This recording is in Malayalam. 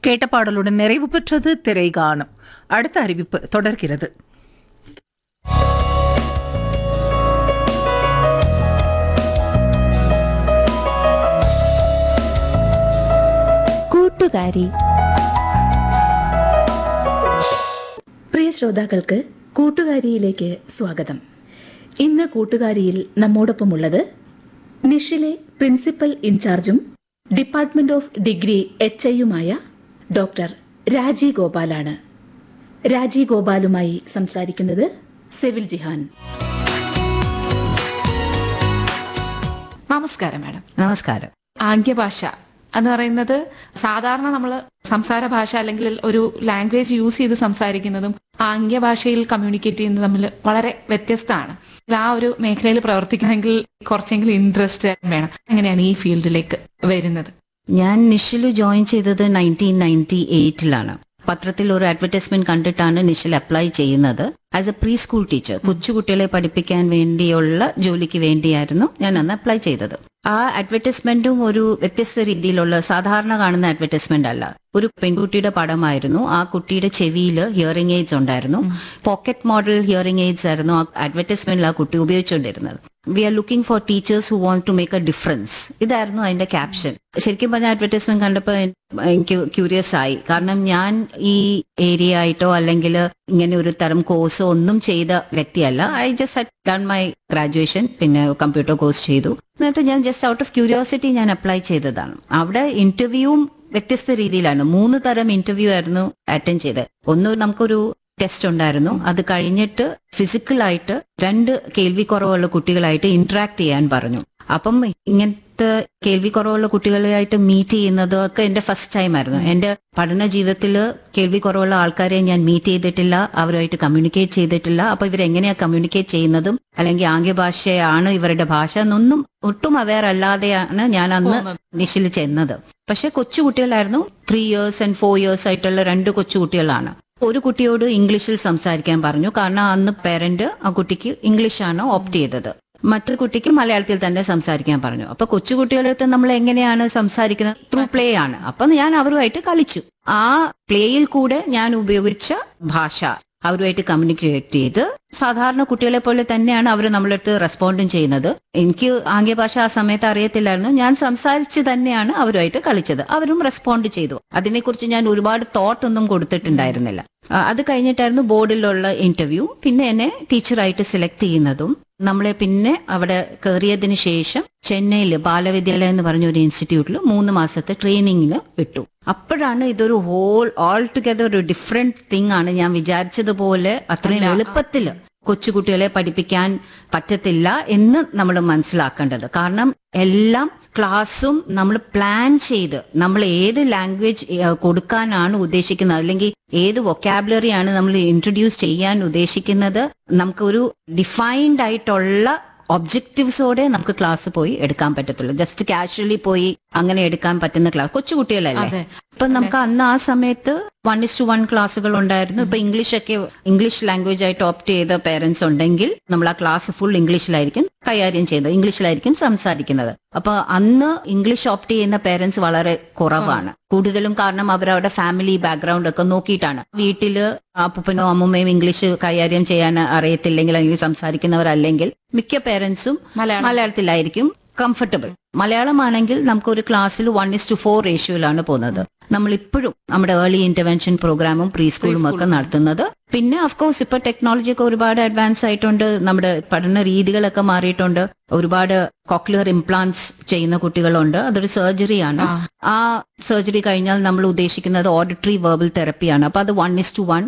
கேட்ட பாடலுடன் நிறைவு பெற்றது திரைகானம் அடுத்த அறிவிப்பு தொடர்கிறது കൂട്ടുകാരി പ്രിയ ശ്രോതാക്കൾക്ക് കൂട്ടുകാരിയിലേക്ക് സ്വാഗതം ഇന്ന് കൂട്ടുകാരിയിൽ നമ്മോടൊപ്പമുള്ളത് നിഷിലെ പ്രിൻസിപ്പൽ ഇൻചാർജും ഡിപ്പാർട്ട്മെന്റ് ഓഫ് ഡിഗ്രി എച്ച് ഐയുമായ ഡോക്ടർ രാജി ഗോപാലാണ് രാജി ഗോപാലുമായി സംസാരിക്കുന്നത് സെവിൽ ജിഹാൻ നമസ്കാരം മാഡം നമസ്കാരം ആംഗ്യഭാഷ എന്ന് പറയുന്നത് സാധാരണ നമ്മൾ സംസാര ഭാഷ അല്ലെങ്കിൽ ഒരു ലാംഗ്വേജ് യൂസ് ചെയ്ത് സംസാരിക്കുന്നതും ആംഗ്യഭാഷയിൽ കമ്മ്യൂണിക്കേറ്റ് ചെയ്യുന്നത് തമ്മിൽ വളരെ വ്യത്യസ്തമാണ് ആ ഒരു മേഖലയിൽ പ്രവർത്തിക്കണമെങ്കിൽ കുറച്ചെങ്കിലും ഇൻട്രസ്റ്റ് വേണം അങ്ങനെയാണ് ഈ ഫീൽഡിലേക്ക് വരുന്നത് ഞാൻ നിഷിൽ ജോയിൻ ചെയ്തത് നയൻറ്റീൻ നയൻറ്റി എയ്റ്റിലാണ് പത്രത്തിൽ ഒരു അഡ്വർടൈസ്മെന്റ് കണ്ടിട്ടാണ് നിഷിൽ അപ്ലൈ ചെയ്യുന്നത് as a pre school teacher കൊച്ചുകുട്ടികളെ പഠിപ്പിക്കാൻ വേണ്ടിയുള്ള ജോലിക്ക് വേണ്ടിയായിരുന്നു ഞാൻ അന്ന് അപ്ലൈ ചെയ്തത് ആ അഡ്വർടൈസ്മെന്റും ഒരു വ്യത്യസ്ത രീതിയിലുള്ള സാധാരണ കാണുന്ന അഡ്വർടൈസ്മെന്റ് അല്ല ഒരു പെൺകുട്ടിയുടെ പടമായിരുന്നു ആ കുട്ടിയുടെ ചെവിയിൽ ഹിയറിംഗ് എയ്ഡ്സ് ഉണ്ടായിരുന്നു പോക്കറ്റ് മോഡൽ ഹിയറിംഗ് എയ്ഡ്സ് ആയിരുന്നു ആ അഡ്വർടൈസ്മെന്റിൽ ആ കുട്ടി ഉപയോഗിച്ചുകൊണ്ടിരുന്നത് we are looking for teachers who want to make a difference ഇതായിരുന്നു അതിന്റെ ക്യാപ്ഷൻ ശരിക്കും പറഞ്ഞ അഡ്വർടൈസ്മെന്റ് കണ്ടപ്പോൾ എനിക്ക് ക്യൂരിയസ് ആയി കാരണം ഞാൻ ഈ ഏരിയ ആയിട്ടോ അല്ലെങ്കിൽ ഇങ്ങനെ ഒരു തരം കോഴ്സോ ഒന്നും ചെയ്ത വ്യക്തിയല്ല I just had done my graduation പിന്നെ കമ്പ്യൂട്ടർ കോഴ്സ് ചെയ്തു എന്നിട്ട് ഞാൻ ജസ്റ്റ് ഔട്ട് ഓഫ് ക്യൂരിയോസിറ്റി ഞാൻ അപ്ലൈ ചെയ്തതാണ് അവിടെ ഇന്റർവ്യൂവും വ്യത്യസ്ത രീതിയിലാണ് മൂന്ന് തരം ഇന്റർവ്യൂ ആയിരുന്നു അറ്റൻഡ് ചെയ്തത് ഒന്ന് നമുക്കൊരു ടെസ്റ്റ് ഉണ്ടായിരുന്നു അത് കഴിഞ്ഞിട്ട് ഫിസിക്കലായിട്ട് രണ്ട് കേൾവി കുറവുള്ള കുട്ടികളായിട്ട് ഇന്ററാക്ട് ചെയ്യാൻ പറഞ്ഞു അപ്പം ഇങ്ങനത്തെ കേൾവി കുറവുള്ള കുട്ടികളായിട്ട് മീറ്റ് ചെയ്യുന്നത് ഒക്കെ എന്റെ ഫസ്റ്റ് ടൈം ആയിരുന്നു എന്റെ പഠന ജീവിതത്തിൽ കേൾവി കുറവുള്ള ആൾക്കാരെ ഞാൻ മീറ്റ് ചെയ്തിട്ടില്ല അവരുമായിട്ട് കമ്മ്യൂണിക്കേറ്റ് ചെയ്തിട്ടില്ല അപ്പൊ ഇവരെങ്ങനെയാ കമ്മ്യൂണിക്കേറ്റ് ചെയ്യുന്നതും അല്ലെങ്കിൽ ആംഗ്യഭാഷയാണ് ഇവരുടെ ഭാഷ എന്നൊന്നും ഒട്ടും അവയർ അല്ലാതെയാണ് ഞാൻ അന്ന് നിശിൽ ചെന്നത് പക്ഷെ കൊച്ചുകുട്ടികളായിരുന്നു three years and four years ആയിട്ടുള്ള രണ്ട് കൊച്ചുകുട്ടികളാണ് ഒരു കുട്ടിയോട് ഇംഗ്ലീഷിൽ സംസാരിക്കാൻ പറഞ്ഞു കാരണം അന്ന് പേരന്റ് ആ കുട്ടിക്ക് ഇംഗ്ലീഷാണ് ഓപ്റ്റ് ചെയ്തത് മറ്റൊരു കുട്ടിക്ക് മലയാളത്തിൽ തന്നെ സംസാരിക്കാൻ പറഞ്ഞു അപ്പൊ കൊച്ചുകുട്ടികളടുത്ത് നമ്മൾ എങ്ങനെയാണ് സംസാരിക്കുന്നത് ത്രൂ പ്ലേ ആണ് അപ്പൊ ഞാൻ അവരുമായിട്ട് കളിച്ചു ആ പ്ലേയിൽ കൂടെ ഞാൻ ഉപയോഗിച്ച ഭാഷ അവരുമായിട്ട് കമ്മ്യൂണിക്കേറ്റ് ചെയ്ത് സാധാരണ കുട്ടികളെ പോലെ തന്നെയാണ് അവർ നമ്മളടുത്ത് റെസ്പോണ്ടും ചെയ്യുന്നത് എനിക്ക് ആംഗ്യഭാഷ ആ സമയത്ത് അറിയത്തില്ലായിരുന്നു ഞാൻ സംസാരിച്ച് തന്നെയാണ് അവരുമായിട്ട് കളിച്ചത് അവരും റെസ്പോണ്ട് ചെയ്തു അതിനെക്കുറിച്ച് ഞാൻ ഒരുപാട് തോട്ട് ഒന്നും കൊടുത്തിട്ടുണ്ടായിരുന്നില്ല ആ, അത് കഴിഞ്ഞിട്ടായിരുന്നു ബോർഡിലുള്ള ഇന്റർവ്യൂ പിന്നെ എന്നെ ടീച്ചറായിട്ട് സെലക്ട് ചെയ്യുന്നതും നമ്മളെ പിന്നെ അവിടെ കയറിയതിന് ശേഷം ചെന്നൈയിൽ ബാലവിദ്യാലയം എന്ന് പറഞ്ഞ ഒരു ഇൻസ്റ്റിറ്റ്യൂട്ടിൽ മൂന്ന് മാസത്തെ ട്രെയിനിങ്ങിന് വിട്ടു അപ്പോഴാണ് ഇതൊരു ഹോൾ ഓൾ ടുഗദർ ഒരു ഡിഫറെന്റ് തിങ് ആണ് ഞാൻ വിചാരിച്ചതുപോലെ അത്രയും എളുപ്പത്തില് കൊച്ചുകുട്ടികളെ പഠിപ്പിക്കാൻ പറ്റത്തില്ല എന്ന് നമ്മൾ മനസ്സിലാക്കേണ്ടത് കാരണം എല്ലാം ക്ലാസ്സും നമ്മൾ പ്ലാൻ ചെയ്ത് നമ്മൾ ഏത് ലാംഗ്വേജ് കൊടുക്കാനാണ് ഉദ്ദേശിക്കുന്നത് അല്ലെങ്കിൽ ഏത് വൊക്കാബുലറി ആണ് നമ്മൾ ഇൻട്രൊഡ്യൂസ് ചെയ്യാൻ ഉദ്ദേശിക്കുന്നത് നമുക്കൊരു ഡിഫൈൻഡ് ആയിട്ടുള്ള ഒബ്ജക്റ്റീവ്സോടെ നമുക്ക് ക്ലാസ് പോയി എടുക്കാൻ പറ്റത്തുള്ളൂ ജസ്റ്റ് കാഷ്വലി പോയി അങ്ങനെ എടുക്കാൻ പറ്റുന്ന ക്ലാസ് കൊച്ചുകുട്ടികളല്ലേ അതെ. ഇപ്പൊ നമുക്ക് അന്ന് ആ സമയത്ത് വൺ ഇസ് ടു വൺ ക്ലാസ്സുകൾ ഉണ്ടായിരുന്നു ഇപ്പൊ ഇംഗ്ലീഷ് ഒക്കെ ഇംഗ്ലീഷ് ലാംഗ്വേജ് ആയിട്ട് ഓപ്റ്റ് ചെയ്ത പേരൻസ് ഉണ്ടെങ്കിൽ നമ്മൾ ആ ക്ലാസ് ഫുൾ ഇംഗ്ലീഷിലായിരിക്കും കൈകാര്യം ചെയ്യുന്നത് ഇംഗ്ലീഷിലായിരിക്കും സംസാരിക്കുന്നത് അപ്പൊ അന്ന് ഇംഗ്ലീഷ് ഓപ്റ്റ് ചെയ്യുന്ന പേരൻസ് വളരെ കുറവാണ് കൂടുതലും കാരണം അവരവരുടെ ഫാമിലി ബാക്ക്ഗ്രൗണ്ട് ഒക്കെ നോക്കിയിട്ടാണ് വീട്ടില് അപ്പൂപ്പനോ അമ്മൂമ്മയും ഇംഗ്ലീഷ് കൈകാര്യം ചെയ്യാൻ അറിയത്തില്ലെങ്കിൽ അല്ലെങ്കിൽ സംസാരിക്കുന്നവരല്ലെങ്കിൽ മിക്ക പേരൻസും മലയാളം. മലയാളത്തിലായിരിക്കും കംഫർട്ടബിൾ മലയാളമാണെങ്കിൽ നമുക്ക് ഒരു ക്ലാസ്സിൽ വൺ ഇസ് ടു ഫോർ റേഷ്യോയിലാണ് പോകുന്നത് നമ്മൾ ഇപ്പോഴും നമ്മുടെ ഏർലി ഇന്റർവെൻഷൻ പ്രോഗ്രാമും പ്രീ സ്കൂളും ഒക്കെ നടത്തുന്നത് പിന്നെ കോഴ്സ് ഇപ്പൊ ടെക്നോളജി ഒക്കെ ഒരുപാട് അഡ്വാൻസ് ആയിട്ടുണ്ട് നമ്മുടെ പഠന രീതികളൊക്കെ മാറിയിട്ടുണ്ട് ഒരുപാട് കോക്ലിയർ ഇംപ്ലാന്റ്സ് ചെയ്യുന്ന കുട്ടികളുണ്ട് അതൊരു സർജറിയാണ് ആ സർജറി കഴിഞ്ഞാൽ നമ്മൾ ഉദ്ദേശിക്കുന്നത് ഓഡിറ്ററി വെർബൽ തെറപ്പിയാണ് അപ്പൊ അത് വൺ ഇസ് ടു വൺ